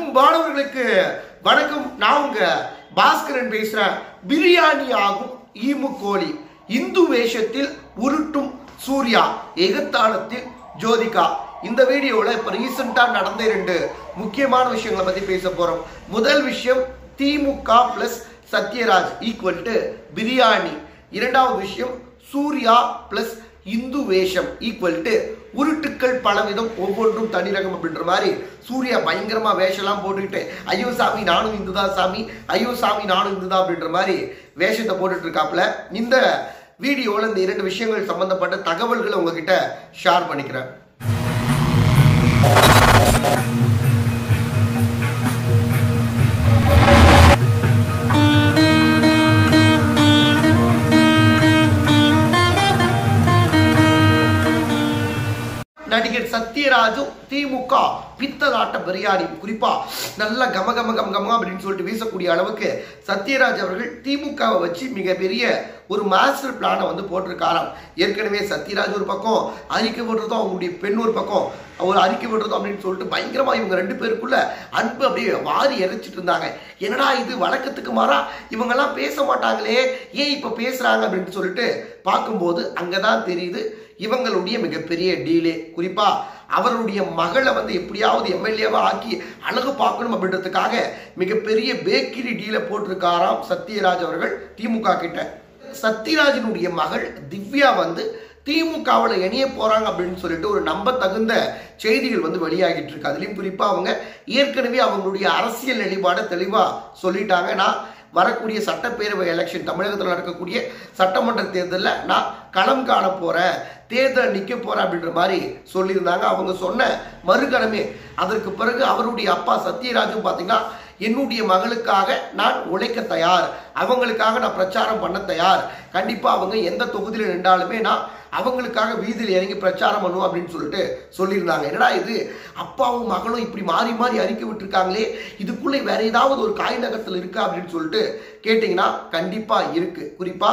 அன்பானவர்களுக்கு வணக்கம் நான் உங்க பாஸ்கரன் பேசுறேன் பிரியாணி ஆகும் ஈமு கோழி இந்து வேஷத்தில் உருட்டும் சூர்யா எகத்தாளத்தில் ஜோதிகா இந்த வீடியோவில் இப்போ ரீசெண்டாக நடந்த ரெண்டு முக்கியமான விஷயங்களை பற்றி பேச போகிறோம் முதல் விஷயம் DMK plus Sathyaraj equal to biryani இரண்டாவது விஷயம் சூர்யா ப்ளஸ் இந்து வேஷம் ஈக்குவல் டு உருட்டுக்கள் பலவிதம் ஒவ்வொன்றும் தனிரகம் அப்படின்ற மாதிரி சூர்யா பயங்கரமா வேஷம்லாம் போட்டுக்கிட்டு ஐயோ சாமி நானும் இந்து தான் சாமி ஐயோ சாமி நானும் இந்து தான் அப்படின்ற மாதிரி வேஷத்தை போட்டுட்டு இருக்காப்புல இந்த வீடியோவில் இந்த இரண்டு விஷயங்கள் சம்பந்தப்பட்ட தகவல்களை உங்ககிட்ட ஷேர் பண்ணிக்கிறேன் நடிகர் சத்யராஜும் திமுக பித்தலாட்ட பிரியாணி குறிப்பா நல்ல கம கம கம கம அப்படின்னு சொல்லிட்டு வீசக்கூடிய அளவுக்கு சத்யராஜ் அவர்கள் திமுகவை வச்சு மிகப்பெரிய ஒரு மாஸ்டர் பிளானை வந்து போட்டிருக்காராம் ஏற்கனவே சத்யராஜ் ஒரு பக்கம் அறிக்கை விடுறதும் அவங்களுடைய பெண் ஒரு பக்கம் ஒரு அறிக்கை விடுறதும் அப்படின்னு சொல்லிட்டு பயங்கரமா இவங்க ரெண்டு பேருக்குள்ள அன்பு அப்படியே வாரி இறைச்சிட்டு இருந்தாங்க என்னடா இது வழக்கத்துக்கு மாறா இவங்கெல்லாம் பேச மாட்டாங்களே ஏன் இப்ப பேசுறாங்க அப்படின்னு சொல்லிட்டு பார்க்கும்போது அங்கதான் தெரியுது இவங்களுடைய மிகப்பெரிய டீலே குறிப்பா அவருடைய மகளை வந்து எப்படியாவது எம்எல்ஏவா ஆக்கி அழகு பார்க்கணும் அப்படின்றதுக்காக மிகப்பெரிய பேக்கரி டீலை போட்டிருக்காராம் சத்யராஜ் அவர்கள் திமுக கிட்ட சத்யராஜனுடைய மகள் திவ்யா வந்து திமுகவில் இணைய போறாங்க அப்படின்னு சொல்லிட்டு ஒரு நம்ப தகுந்த செய்திகள் வந்து வெளியாகிட்டு இருக்கு அதுலயும் குறிப்பா அவங்க ஏற்கனவே அவங்களுடைய அரசியல் நிலைப்பாடை தெளிவா சொல்லிட்டாங்க நான் வரக்கூடிய சட்டப்பேரவை எலெக்ஷன் தமிழகத்தில் நடக்கக்கூடிய சட்டமன்ற தேர்தலில் நான் களம் காண போறேன் தேர்தல் நிற்க போறேன் அப்படின்ற மாதிரி சொல்லியிருந்தாங்க அவங்க சொன்ன மறுகணமே அதற்கு பிறகு அவருடைய அப்பா சத்யராஜும் பார்த்தீங்கன்னா என்னுடைய மகளுக்காக நான் உழைக்க தயார் அவங்களுக்காக நான் பிரச்சாரம் பண்ண தயார் கண்டிப்பா அவங்க எந்த தொகுதியில் நின்றாலுமே நான் அவங்களுக்காக வீதியில் இறங்கி பிரச்சாரம் பண்ணுவோம் அப்படின்னு சொல்லிட்டு சொல்லியிருந்தாங்க என்னடா இது அப்பாவும் மகளும் இப்படி மாறி மாறி அறிக்கை விட்டுருக்காங்களே இதுக்குள்ளே வேற ஏதாவது ஒரு காய் நகரத்தில் இருக்கா அப்படின்னு சொல்லிட்டு கேட்டிங்கன்னா கண்டிப்பா இருக்கு குறிப்பா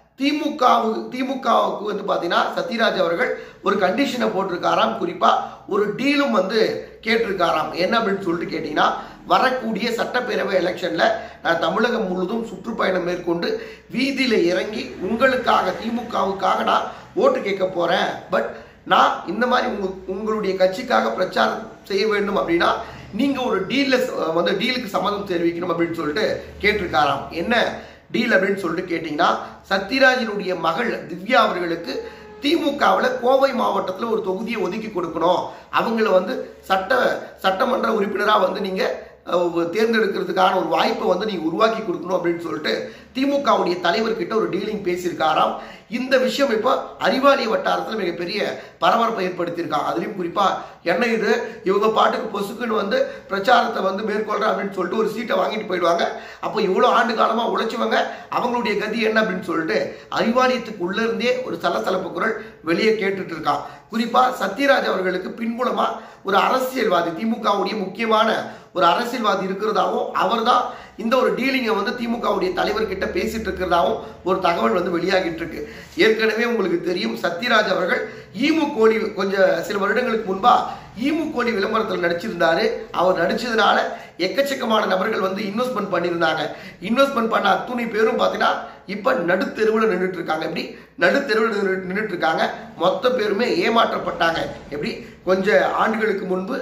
திமுகவு திமுகவுக்கு வந்து பார்த்தீங்கன்னா சத்யராஜ் அவர்கள் ஒரு கண்டிஷனை போட்டிருக்காராம் குறிப்பாக ஒரு டீலும் வந்து கேட்டிருக்காராம் என்ன அப்படின்னு சொல்லிட்டு கேட்டிங்கன்னா வரக்கூடிய சட்டப்பேரவை எலெக்ஷனில் நான் தமிழகம் முழுவதும் சுற்றுப்பயணம் மேற்கொண்டு வீதியில் இறங்கி உங்களுக்காக திமுகவுக்காக நான் ஓட்டு கேட்க போகிறேன் பட் நான் இந்த மாதிரி உங்க உங்களுடைய கட்சிக்காக பிரச்சாரம் செய்ய வேண்டும் அப்படின்னா நீங்கள் ஒரு டீலில் வந்து டீலுக்கு சம்மதம் தெரிவிக்கணும் அப்படின்னு சொல்லிட்டு கேட்டிருக்காராம் என்ன டீல் அப்படின்னு சொல்லிட்டு கேட்டிங்கன்னா சத்யராஜனுடைய மகள் திவ்யா அவர்களுக்கு திமுகவில் கோவை மாவட்டத்தில் ஒரு தொகுதியை ஒதுக்கி கொடுக்கணும் அவங்கள வந்து சட்ட சட்டமன்ற உறுப்பினராக வந்து நீங்கள் தேர்ந்தெடுக்கிறதுக்கான ஒரு வாய்ப்பை வந்து நீங்கள் உருவாக்கி கொடுக்கணும் அப்படின்னு சொல்லிட்டு திமுகவுடைய தலைவர்கிட்ட ஒரு டீலிங் பேசியிருக்காராம் இந்த விஷயம் இப்போ அறிவாலய வட்டாரத்தில் மிகப்பெரிய பரபரப்பை ஏற்படுத்தியிருக்காங்க அதுலேயும் குறிப்பாக என்ன இது இவங்க பாட்டுக்கு பொசுக்குன்னு வந்து பிரச்சாரத்தை வந்து மேற்கொள்கிறேன் அப்படின்னு சொல்லிட்டு ஒரு சீட்டை வாங்கிட்டு போயிடுவாங்க அப்போ இவ்வளோ ஆண்டு காலமாக உழைச்சவங்க அவங்களுடைய கதி என்ன அப்படின்னு சொல்லிட்டு அறிவாலயத்துக்கு உள்ளே இருந்தே ஒரு சலசலப்பு குரல் வெளியே கேட்டுட்டு இருக்கான் குறிப்பாக சத்யராஜ் அவர்களுக்கு பின்புலமாக ஒரு அரசியல்வாதி திமுகவுடைய முக்கியமான ஒரு அரசியல்வாதி இருக்கிறதாவும் அவர் தான் இந்த ஒரு டீலிங்கை வந்து திமுகவுடைய தலைவர்கிட்ட பேசிட்டு இருக்கிறதாவும் ஒரு தகவல் வந்து வெளியாகிட்டு இருக்கு ஏற்கனவே உங்களுக்கு தெரியும் சத்யராஜ் அவர்கள் ஈமு கோழி கொஞ்சம் சில வருடங்களுக்கு முன்பா ஈமு கோழி விளம்பரத்தில் நடிச்சிருந்தாரு அவர் நடிச்சதுனால எக்கச்சக்கமான நபர்கள் வந்து இன்வெஸ்ட்மெண்ட் பண்ணியிருந்தாங்க இன்வெஸ்ட்மெண்ட் பண்ண அத்துணை பேரும் பார்த்தீங்கன்னா இப்போ நடுத்தெருவில் நின்றுட்டு இருக்காங்க எப்படி நடுத்தெருவில் நின்றுட்டு இருக்காங்க மொத்த பேருமே ஏமாற்றப்பட்டாங்க எப்படி கொஞ்ச ஆண்டுகளுக்கு முன்பு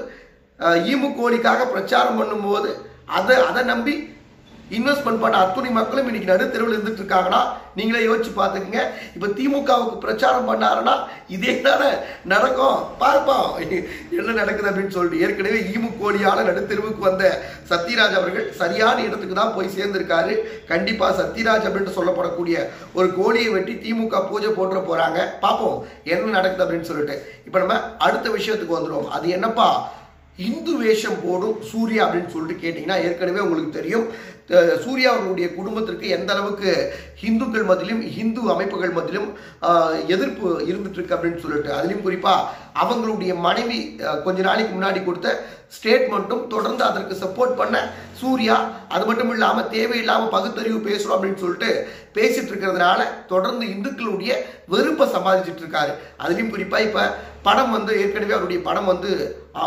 ஈமு கோழிக்காக பிரச்சாரம் பண்ணும்போது அதை அதை நம்பி இன்வெஸ்ட்மெண்ட் பண்ண அத்துணை மக்களும் இன்னைக்கு நடுத்தெருவில் இருந்துட்டு இருக்காங்கன்னா நீங்களே யோசிச்சு பார்த்துக்குங்க இப்போ திமுகவுக்கு பிரச்சாரம் பண்ணாருன்னா இதே தானே நடக்கும் பார்ப்போம் என்ன நடக்குது அப்படின்னு சொல்லிட்டு ஏற்கனவே ஈமு கோழியால நடுத்தெருவுக்கு வந்த சத்யராஜ் அவர்கள் சரியான இடத்துக்கு தான் போய் சேர்ந்திருக்காரு கண்டிப்பா சத்யராஜ் அப்படின்னு சொல்லப்படக்கூடிய ஒரு கோழியை வெட்டி திமுக பூஜை போட்டுற போறாங்க பார்ப்போம் என்ன நடக்குது அப்படின்னு சொல்லிட்டு இப்போ நம்ம அடுத்த விஷயத்துக்கு வந்துடுவோம் அது என்னப்பா இந்து வேஷம் போடும் சூர்யா அப்படின்னு சொல்லிட்டு கேட்டிங்கன்னா ஏற்கனவே உங்களுக்கு தெரியும் சூர்யா அவர்களுடைய குடும்பத்திற்கு எந்த அளவுக்கு இந்துக்கள் மத்தியிலும் இந்து அமைப்புகள் மத்தியிலும் எதிர்ப்பு இருந்துட்டு இருக்கு அப்படின்னு சொல்லிட்டு அதுலேயும் குறிப்பாக அவங்களுடைய மனைவி கொஞ்ச நாளைக்கு முன்னாடி கொடுத்த ஸ்டேட்மெண்ட்டும் தொடர்ந்து அதற்கு சப்போர்ட் பண்ண சூர்யா அது மட்டும் இல்லாமல் தேவையில்லாமல் பகுத்தறிவு பேசுகிறோம் அப்படின்னு சொல்லிட்டு பேசிட்டு இருக்கிறதுனால தொடர்ந்து இந்துக்களுடைய வெறுப்பை சம்பாதிச்சிட்டு இருக்காரு அதுலேயும் குறிப்பாக இப்போ படம் வந்து ஏற்கனவே அவருடைய படம் வந்து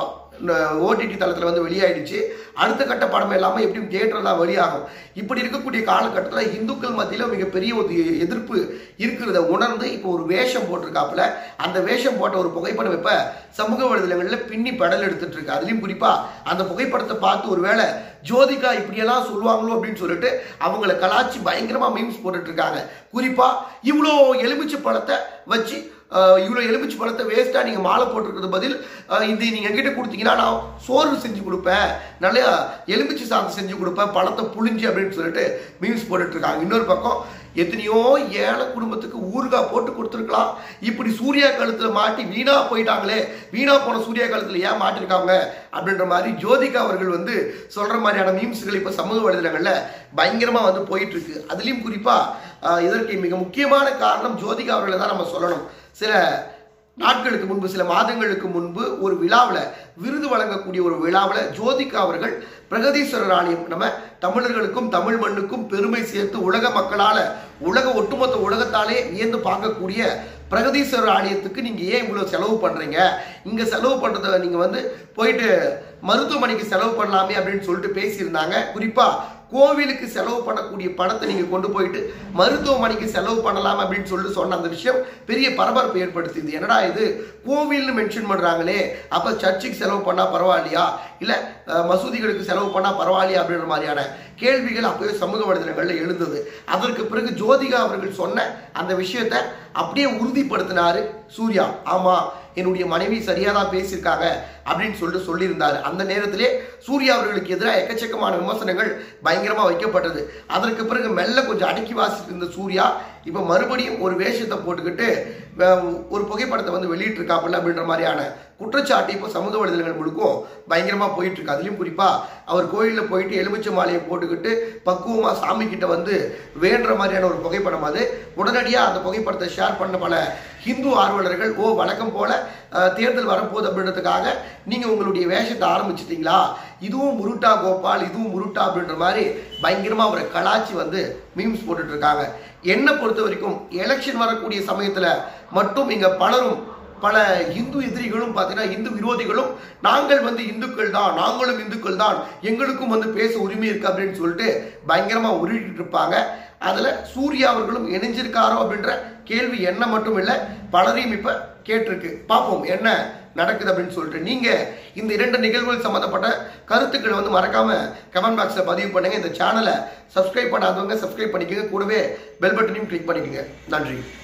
ஓடிடி தளத்தில் வந்து வெளியாயிடுச்சு அடுத்த கட்ட படம் எல்லாமே எப்படியும் தியேட்டரில் தான் வெளியாகும் இப்படி இருக்கக்கூடிய காலகட்டத்தில் இந்துக்கள் மத்தியில் மிகப்பெரிய ஒரு எதிர்ப்பு இருக்கிறத உணர்ந்து இப்போ ஒரு வேஷம் போட்டிருக்காப்புல அந்த வேஷம் போட்ட ஒரு புகைப்படம் இப்ப சமூக வலைதளங்களில் பின்னி பெடல் எடுத்துட்டு இருக்கு அதுலயும் குறிப்பா அந்த புகைப்படத்தை பார்த்து ஒருவேளை ஜோதிகா இப்படியெல்லாம் சொல்லுவாங்களோ அப்படின்னு சொல்லிட்டு அவங்கள கலாச்சி பயங்கரமா மீம்ஸ் போட்டுட்டு இருக்காங்க குறிப்பா இவ்வளோ எலுமிச்சை பழத்தை வச்சு அஹ், இவ்வளோ எலுமிச்சை பழத்தை வேஸ்ட்டாக நீங்கள் மாலை போட்டிருக்கிறது பதில் அஹ், இது நீங்கள் என்கிட்ட கொடுத்தீங்கன்னா நான் சோறு செஞ்சு கொடுப்பேன் நல்ல எலுமிச்சை சாதம் செஞ்சு கொடுப்பேன் பழத்தை புளிஞ்சு அப்படின்னு சொல்லிட்டு மீம்ஸ் போட்டுட்டு இருக்காங்க இன்னொரு பக்கம் எத்தனையோ ஏழை குடும்பத்துக்கு ஊறுகாய் போட்டு கொடுத்துருக்கலாம் இப்படி சூர்யா கழுத்தில் மாட்டி வீணா போயிட்டாங்களே வீணா போன சூர்யா கழுத்தில் ஏன் மாட்டிருக்காங்க அப்படின்ற மாதிரி ஜோதிகா அவர்கள் வந்து சொல்ற மாதிரியான மீம்ஸ்கள் இப்போ சமூக வலைதளங்களில் பயங்கரமாக வந்து போயிட்டு இருக்கு அதுலேயும் குறிப்பாக இதற்கு மிக முக்கியமான காரணம் ஜோதிகா அவர்களை தான் நம்ம சொல்லணும் சில நாட்களுக்கு முன்பு சில மாதங்களுக்கு முன்பு ஒரு விழாவில் விருது வழங்கக்கூடிய ஒரு விழாவில் ஜோதிகா அவர்கள் பிரகதீஸ்வரர் ஆலயம் நம்ம தமிழர்களுக்கும் தமிழ் மண்ணுக்கும் பெருமை சேர்த்து உலக மக்களால உலக ஒட்டுமொத்த உலகத்தாலே வியந்து பார்க்கக்கூடிய பிரகதீஸ்வரர் ஆலயத்துக்கு நீங்க ஏன் இவ்வளவு செலவு பண்றீங்க இங்க செலவு பண்றத நீங்க வந்து போயிட்டு மருத்துவமனைக்கு செலவு பண்ணலாமே அப்படின்னு சொல்லிட்டு பேசியிருந்தாங்க குறிப்பா கோவிலுக்கு செலவு பண்ணக்கூடிய பணத்தை நீங்க கொண்டு போயிட்டு மருத்துவமனைக்கு செலவு பண்ணலாம் அப்படின்னு சொல்லிட்டு சொன்ன அந்த விஷயம் பெரிய பரபரப்பு ஏற்படுத்தியது என்னடா இது கோவில்னு மென்ஷன் பண்றாங்களே அப்ப சர்ச்சுக்கு செலவு பண்ணா பரவாயில்லையா இல்ல அஹ், மசூதிகளுக்கு செலவு பண்ணா பரவாயில்லையா அப்படின்ற மாதிரியான கேள்விகள் அப்பவே சமூக வலைதளங்கள்ல எழுந்தது அதற்கு பிறகு ஜோதிகா அவர்கள் சொன்ன அந்த விஷயத்தை அப்படியே உறுதிப்படுத்தினாரு சூர்யா ஆமா என்னுடைய மனைவி சரியா தான் பேசியிருக்காங்க அப்படின்னு சொல்லிட்டு சொல்லியிருந்தாரு அந்த நேரத்திலே சூர்யா அவர்களுக்கு எதிராக எக்கச்சக்கமான விமர்சனங்கள் பயங்கரமா வைக்கப்பட்டது அதற்கு பிறகு மெல்ல கொஞ்சம் அடக்கி வாசிட்டு இருந்த சூர்யா இப்ப மறுபடியும் ஒரு வேஷத்தை போட்டுக்கிட்டு அஹ், ஒரு புகைப்படத்தை வந்து வெளியிட்டு இருக்காப்புல அப்படின்ற மாதிரியான குற்றச்சாட்டு இப்போ சமூக வலைதளங்கள் முழுக்கும் பயங்கரமா போயிட்டு இருக்கு அதுலயும் குறிப்பா அவர் கோயிலில் போயிட்டு எலுமிச்சை மாலையை போட்டுக்கிட்டு பக்குவமா சாமி கிட்ட வந்து வேண்டுற மாதிரியான ஒரு புகைப்படம் அது உடனடியா அந்த புகைப்படத்தை ஷேர் பண்ண பல ஹிந்து ஆர்வலர்கள் ஓ வழக்கம் போல அஹ், தேர்தல் வரப்போகுது அப்படின்றதுக்காக நீங்க உங்களுடைய வேஷத்தை ஆரம்பிச்சிட்டீங்களா இதுவும் முருட்டா கோபால் இதுவும் முருட்டா அப்படின்ற மாதிரி பயங்கரமா அவரை கலாச்சி வந்து மீம்ஸ் போட்டுட்டு இருக்காங்க என்னை பொறுத்த வரைக்கும் எலெக்ஷன் வரக்கூடிய சமயத்துல மட்டும் இங்க பலரும் பல இந்து எதிரிகளும் பார்த்தீங்கன்னா இந்து விரோதிகளும் நாங்கள் வந்து இந்துக்கள் தான் நாங்களும் இந்துக்கள் தான் எங்களுக்கும் வந்து பேச உரிமை இருக்கு அப்படின்னு சொல்லிட்டு பயங்கரமா உருட்டிட்டு இருப்பாங்க அதுல சூர்யா அவர்களும் இணைஞ்சிருக்காரோ அப்படின்ற கேள்வி என்ன மட்டும் இல்லை பலரையும் இப்ப கேட்டிருக்கு பார்ப்போம் என்ன நடக்குது அப்படின்னு சொல்லிட்டு நீங்க இந்த இரண்டு நிகழ்வுகள் சம்பந்தப்பட்ட கருத்துக்களை வந்து மறக்காம கமெண்ட் பாக்ஸ்ல பதிவு பண்ணுங்க இந்த சேனலை சப்ஸ்கிரைப் பண்ணாதவங்க சப்ஸ்கிரைப் பண்ணிக்கோங்க கூடவே பெல் பட்டனையும் கிளிக் பண்ணிக்கோங்க நன்றி